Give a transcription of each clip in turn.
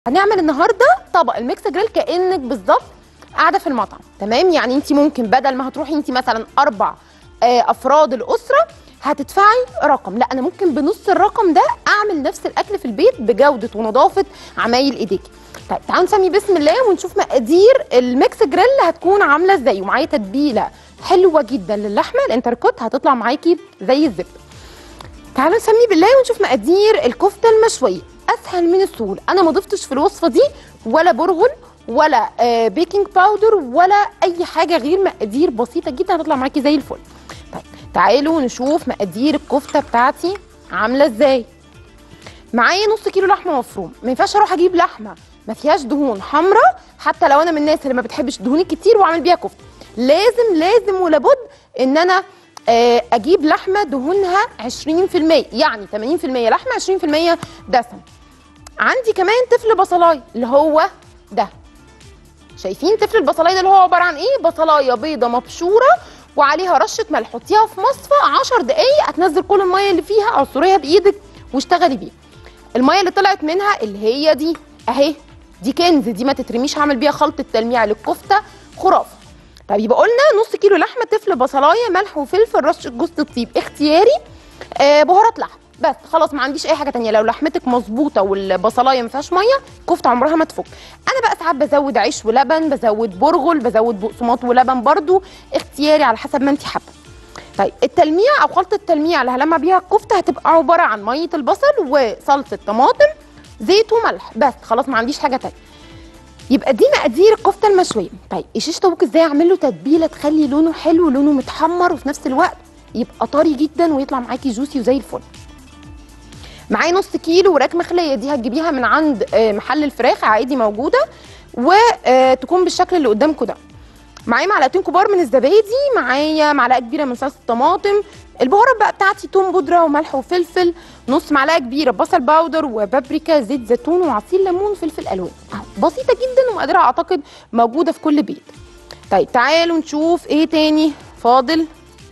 هنعمل النهارده طبق الميكس جريل كانك بالظبط قاعده في المطعم تمام يعني انت ممكن بدل ما هتروحي انت مثلا اربع آه، افراد الاسره هتدفعي رقم لا انا ممكن بنص الرقم ده اعمل نفس الاكل في البيت بجوده ونظافه عمايل ايديكي طيب تعالوا نسمي بسم الله ونشوف مقادير الميكس جريل هتكون عامله ازاي ومعايا تتبيله حلوه جدا للحمه الانتركوت هتطلع معاكي زي الزبده تعالوا نسمي بالله ونشوف مقادير الكفته المشويه اسهل من السهول انا ما ضفتش في الوصفه دي ولا برغل ولا آه بيكنج باودر ولا اي حاجه غير مقادير بسيطه جدا هتطلع معاكي زي الفل طيب تعالوا نشوف مقادير الكفته بتاعتي عامله ازاي معايا نص كيلو لحمه مفروم ما ينفعش اروح اجيب لحمه ما فيهاش دهون حمراء حتى لو انا من الناس اللي ما بتحبش الدهون الكتير واعمل بيها كفته لازم لازم ولابد ان انا آه، اجيب لحمه دهونها 20% يعني 80% لحمه 20% دسم عندي كمان تفل بصلايه اللي هو ده شايفين تفل البصلايه ده اللي هو عباره عن ايه بصلايه بيضه مبشوره وعليها رشه ملح حطيها في مصفى 10 دقايق هتنزل كل الميه اللي فيها عصريها بايدك واشتغلي بيها الميه اللي طلعت منها اللي هي دي اهي دي كنز دي ما تترميش هعمل بيها خلطه تلميع للكفته خرافه طب يبقى قلنا نص كيلو لحمه تفل بصلايه ملح وفلفل رشه جوز الطيب اختياري آه بهارات لحم بس خلاص ما عنديش اي حاجه تانية لو لحمتك مظبوطه والبصلايه ما فيهاش ميه كفته عمرها ما تفك انا بقى ساعات بزود عيش ولبن بزود برغل بزود بقسماط ولبن برضو اختياري على حسب ما انت حابه طيب التلميع او خلطه التلميع اللي هلمع بيها الكفته هتبقى عباره عن ميه البصل وصلصه طماطم زيت وملح بس خلاص ما عنديش حاجه تانية يبقى دي مقادير الكفته المشويه طيب الشيش طاووق ازاي اعمل له تتبيله تخلي لونه حلو لونه متحمر وفي نفس الوقت يبقى طري جدا ويطلع معاكي جوسي وزي الفل معايا نص كيلو وراك مخليه دي هتجيبيها من عند آه، محل الفراخ عادي موجوده وتكون بالشكل اللي قدامكم ده معايا معلقتين كبار من الزبادي معايا معلقه كبيره من صلصه الطماطم البهارات بقى بتاعتي توم بودره وملح وفلفل نص معلقه كبيره بصل باودر وبابريكا زيت زيتون وعصير ليمون وفلفل الوان أهو، بسيطه جدا ومقاديرها اعتقد موجوده في كل بيت طيب تعالوا نشوف ايه تاني فاضل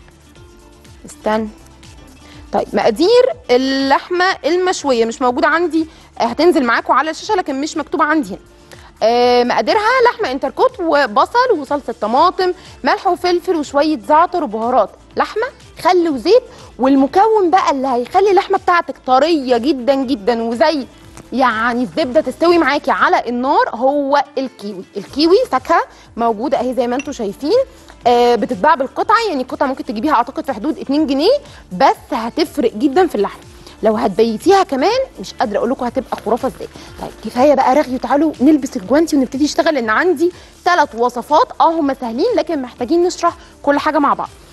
استنى طيب مقادير اللحمه المشويه مش موجوده عندي آه، هتنزل معاكم على الشاشه لكن مش مكتوبه عندي هنا آه، مقاديرها لحمه انتركوت وبصل وصلصه طماطم ملح وفلفل وشويه زعتر وبهارات لحمه خل وزيت والمكون بقى اللي هيخلي اللحمه بتاعتك طريه جدا جدا وزي يعني الزبده تستوي معاكي على النار هو الكيوي الكيوي فاكهه موجوده اهي زي ما انتم شايفين آه بتتباع بالقطعه يعني القطعه ممكن تجيبيها اعتقد في حدود 2 جنيه بس هتفرق جدا في اللحمه لو هتبيتيها كمان مش قادره اقول لكم هتبقى خرافه ازاي طيب كفايه بقى رغي وتعالوا نلبس الجوانتي ونبتدي نشتغل لان عندي ثلاث وصفات اه هم سهلين لكن محتاجين نشرح كل حاجه مع بعض